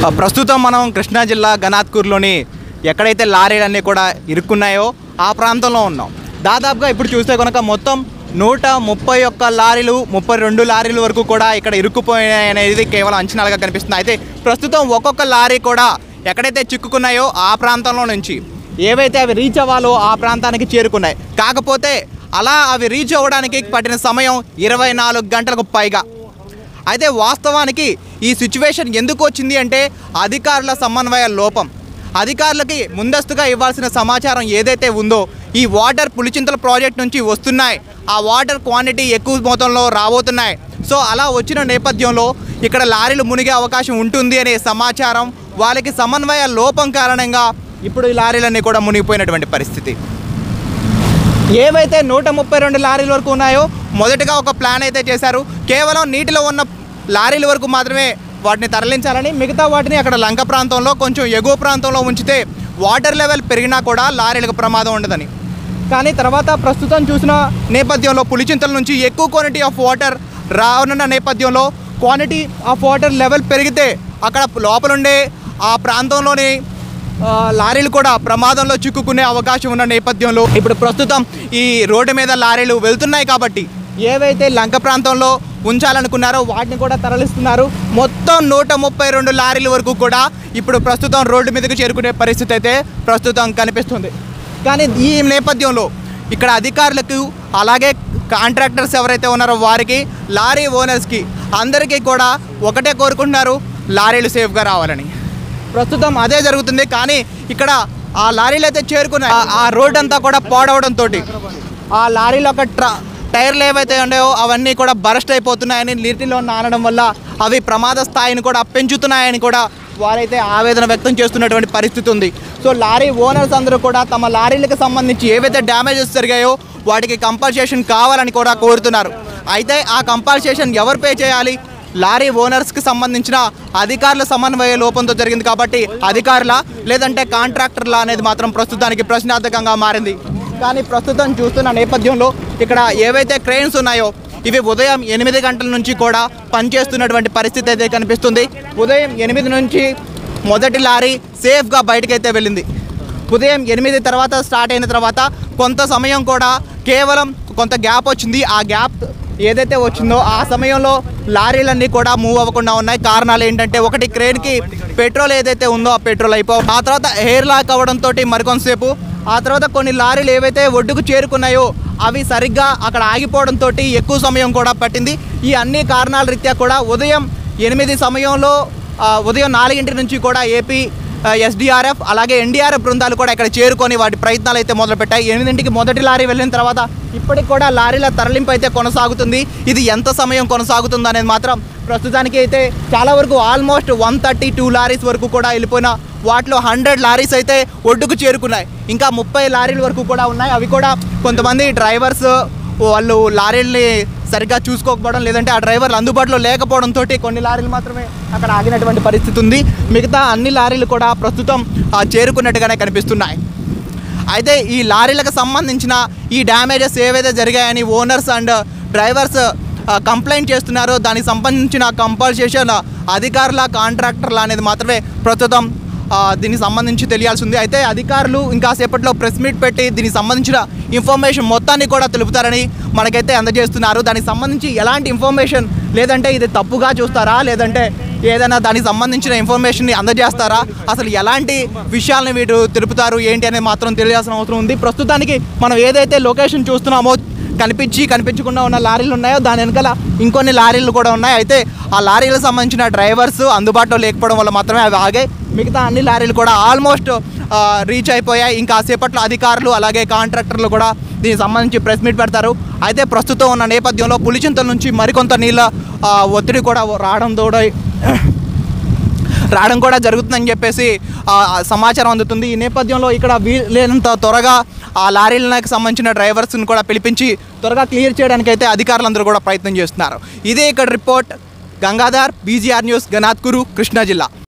ఆ, ప్రస్తుతం మనం కృష్ణా జిల్లా గనాత్కూర్లోని ఎక్కడైతే లారీలన్నీ కూడా ఇరుక్కున్నాయో ఆ ప్రాంతంలో ఉన్నాం దాదాపుగా ఇప్పుడు చూస్తే కనుక మొత్తం నూట ముప్పై ఒక్క లారీలు ముప్పై రెండు లారీల వరకు కూడా ఇక్కడ ఇరుక్కుపోయాయి అనేది కేవలం అంచనాలుగా కనిపిస్తుంది అయితే ప్రస్తుతం ఒక్కొక్క లారీ కూడా ఎక్కడైతే చిక్కుకున్నాయో ఆ ప్రాంతంలో నుంచి ఏవైతే అవి రీచ్ అవ్వాలో ఆ ప్రాంతానికి చేరుకున్నాయి కాకపోతే అలా అవి రీచ్ అవ్వడానికి పట్టిన సమయం ఇరవై నాలుగు గంటలకు పైగా అయితే వాస్తవానికి ఈ సిచ్యువేషన్ ఎందుకు వచ్చింది అంటే అధికారుల సమన్వయ లోపం అధికారులకి ముందస్తుగా ఇవ్వాల్సిన సమాచారం ఏదైతే ఉందో ఈ వాటర్ పులిచింతల ప్రాజెక్ట్ నుంచి వస్తున్నాయి ఆ వాటర్ క్వాంటిటీ ఎక్కువ మొత్తంలో రాబోతున్నాయి సో అలా వచ్చిన నేపథ్యంలో ఇక్కడ లారీలు మునిగే అవకాశం ఉంటుంది అనే సమాచారం వాళ్ళకి సమన్వయ లోపం కారణంగా ఇప్పుడు ఈ లారీలన్నీ కూడా మునిగిపోయినటువంటి పరిస్థితి ఏవైతే నూట ముప్పై రెండు లారీల వరకు ఉన్నాయో మొదటగా ఒక ప్లాన్ అయితే చేశారు కేవలం నీటిలో ఉన్న లారీల వరకు మాత్రమే వాటిని తరలించాలని మిగతా వాటిని అక్కడ లంక ప్రాంతంలో కొంచెం ఎగువ ప్రాంతంలో ఉంచితే వాటర్ లెవెల్ పెరిగినా కూడా లారీలకు ప్రమాదం ఉండదని కానీ తర్వాత ప్రస్తుతం చూసిన నేపథ్యంలో పులిచింతల నుంచి ఎక్కువ క్వాంటిటీ ఆఫ్ వాటర్ రానున్న నేపథ్యంలో క్వాంటిటీ ఆఫ్ వాటర్ లెవెల్ పెరిగితే అక్కడ లోపలుండే ఆ ప్రాంతంలోని ఆ, లారీలు కూడా ప్రమాదంలో చిక్కుకునే అవకాశం ఉన్న నేపథ్యంలో ఇప్పుడు ప్రస్తుతం ఈ రోడ్డు మీద లారీలు వెళ్తున్నాయి కాబట్టి ఏవైతే లంక ప్రాంతంలో ఉంచాలనుకున్నారో వాటిని కూడా తరలిస్తున్నారు మొత్తం నూట ముప్పై రెండు లారీల వరకు కూడా ఇప్పుడు ప్రస్తుతం రోడ్డు మీదకి చేరుకునే పరిస్థితి అయితే ప్రస్తుతం కనిపిస్తుంది కానీ ఈ నేపథ్యంలో ఇక్కడ అధికారులకు అలాగే కాంట్రాక్టర్స్ ఎవరైతే ఉన్నారో వారికి లారీ ఓనర్స్కి అందరికీ కూడా ఒకటే కోరుకుంటున్నారు లారీలు సేఫ్గా రావాలని ప్రస్తుతం అదే జరుగుతుంది కానీ ఇక్కడ ఆ లారీలు అయితే చేరుకున్నాయి ఆ- ఆ రోడ్ అంతా కూడా పాడవడంతో ఆ లారీలో ఒక ట్రా టైర్లు ఏవైతే ఉన్నాయో అవన్నీ కూడా బరస్ట్ అయిపోతున్నాయని నీటిలో నానడం వల్ల అవి ప్రమాద స్థాయిని కూడా పెంచుతున్నాయని కూడా వారైతే ఆవేదన వ్యక్తం చేస్తున్నటువంటి పరిస్థితి ఉంది సో లారీ ఓనర్స్ అందరూ కూడా తమ లారీలకు సంబంధించి ఏవైతే డ్యామేజెస్ జరిగాయో వాటికి కంపల్సేషన్ కావాలని కూడా కోరుతున్నారు అయితే ఆ కంపల్సేషన్ ఎవరు పే చేయాలి లారీ ఓనర్స్కి సంబంధించిన అధికారుల సమన్వయ లోపంతో జరిగింది కాబట్టి అధికారుల లేదంటే కాంట్రాక్టర్ల అనేది మాత్రం ప్రస్తుతానికి ప్రశ్నార్థకంగా మారింది కానీ ప్రస్తుతం చూస్తున్న నేపథ్యంలో ఇక్కడ ఏవైతే క్రెయిన్స్ ఉన్నాయో ఇవి ఉదయం ఎనిమిది గంటల నుంచి కూడా పనిచేస్తున్నటువంటి పరిస్థితి అయితే కనిపిస్తుంది ఉదయం ఎనిమిది నుంచి మొదటి లారీ సేఫ్గా బయటకైతే వెళ్ళింది ఉదయం ఎనిమిది తర్వాత స్టార్ట్ అయిన తర్వాత కొంత సమయం కూడా కేవలం కొంత గ్యాప్ వచ్చింది ఆ గ్యాప్ ఏదైతే వచ్చిందో ఆ సమయంలో లారీలన్నీ కూడా మూవ్ అవ్వకుండా ఉన్నాయి కారణాలు ఏంటంటే ఒకటి క్రేన్కి పెట్రోల్ ఏదైతే ఉందో ఆ పెట్రోల్ అయిపో ఆ తర్వాత ఎయిర్ లాక్ అవ్వడంతో మరికొంతసేపు ఆ తర్వాత కొన్ని లారీలు ఏవైతే ఒడ్డుకు చేరుకున్నాయో అవి సరిగ్గా అక్కడ ఆగిపోవడంతో ఎక్కువ సమయం కూడా పట్టింది ఈ అన్ని కారణాల రీత్యా కూడా ఉదయం ఎనిమిది సమయంలో ఆ, ఉదయం నాలుగింటి నుంచి కూడా ఏపీ ఎస్డిఆర్ఎఫ్ అలాగే ఎన్డీఆర్ఎఫ్ బృందాలు కూడా ఇక్కడ చేరుకొని వాటి ప్రయత్నాలు అయితే మొదలుపెట్టాయి ఎనిమిదింటికి మొదటి లారీ వెళ్ళిన తర్వాత ఇప్పటికి కూడా లారీల తరలింపు అయితే కొనసాగుతుంది ఇది ఎంత సమయం కొనసాగుతుంది అనేది మాత్రం ప్రస్తుతానికి అయితే చాలా వరకు almost one thirty two lorries వరకు కూడా వెళ్ళిపోయిన వాటిలో హండ్రెడ్ లారీస్ అయితే ఒడ్డుకు చేరుకున్నాయి ఇంకా ముప్పై లారీల వరకు కూడా ఉన్నాయి అవి కూడా కొంతమంది డ్రైవర్స్ వాళ్ళు లారీల్ని సరిగ్గా చూసుకోకపోవడం లేదంటే ఆ డ్రైవర్లు అందుబాటులో లేకపోవడంతో కొన్ని లారీలు మాత్రమే అక్కడ ఆగినటువంటి పరిస్థితి ఉంది మిగతా అన్ని లారీలు కూడా ప్రస్తుతం ఆ, చేరుకున్నట్టుగానే కనిపిస్తున్నాయి అయితే ఈ లారీలకు సంబంధించిన ఈ డ్యామేజెస్ ఏవైతే జరిగాయని ఓనర్స్ అండ్ డ్రైవర్స్ కంప్లైంట్ చేస్తున్నారో దానికి సంబంధించిన కంపల్సేషన్ అధికారుల కాంట్రాక్టర్ల అనేది మాత్రమే ప్రస్తుతం ఆ, దీనికి సంబంధించి తెలియాల్సి ఉంది అయితే అధికారులు ఇంకా సేపట్లో ప్రెస్ మీట్ పెట్టి దీనికి సంబంధించిన ఇన్ఫర్మేషన్ మొత్తాన్ని కూడా తెలుపుతారని మనకైతే అందజేస్తున్నారు దానికి సంబంధించి ఎలాంటి ఇన్ఫర్మేషన్ లేదంటే ఇది తప్పుగా చూస్తారా లేదంటే ఏదైనా దానికి సంబంధించిన ఇన్ఫర్మేషన్ని అందజేస్తారా అసలు ఎలాంటి విషయాలను వీరు తెలుపుతారు ఏంటి అనేది మాత్రం తెలియాల్సిన అవసరం ఉంది ప్రస్తుతానికి మనం ఏదైతే లొకేషన్ చూస్తున్నామో కనిపించి కనిపించకుండా ఉన్న లారీలు ఉన్నాయో దాని వెనకాల ఇంకొన్ని లారీలు కూడా ఉన్నాయి అయితే ఆ లారీలకు సంబంధించిన డ్రైవర్స్ అందుబాటులో లేకపోవడం వల్ల మాత్రమే అవి ఆగాయి మిగతా అన్ని లారీలు కూడా ఆల్మోస్ట్ రీచ్ అయిపోయాయి ఇంకా సేపట్లో అధికారులు అలాగే కాంట్రాక్టర్లు కూడా దీనికి సంబంధించి ప్రెస్ మీట్ పెడతారు అయితే ప్రస్తుతం ఉన్న నేపథ్యంలో పులిచింతల నుంచి మరికొంత నీళ్ళ ఆ, ఒత్తిడి కూడా రావడం తోడై రావడం కూడా జరుగుతుందని చెప్పేసి ఆ, ఆ సమాచారం అందుతుంది ఈ నేపథ్యంలో ఇక్కడ వీలైనంత త్వరగా ఆ లారీలకు సంబంధించిన డ్రైవర్స్ని కూడా పిలిపించి త్వరగా క్లియర్ చేయడానికి అయితే అధికారులందరూ కూడా ప్రయత్నం చేస్తున్నారు ఇదే ఇక్కడ రిపోర్ట్ గంగాధర్ బీజీఆర్ న్యూస్ గనాత్కూరు కృష్ణా జిల్లా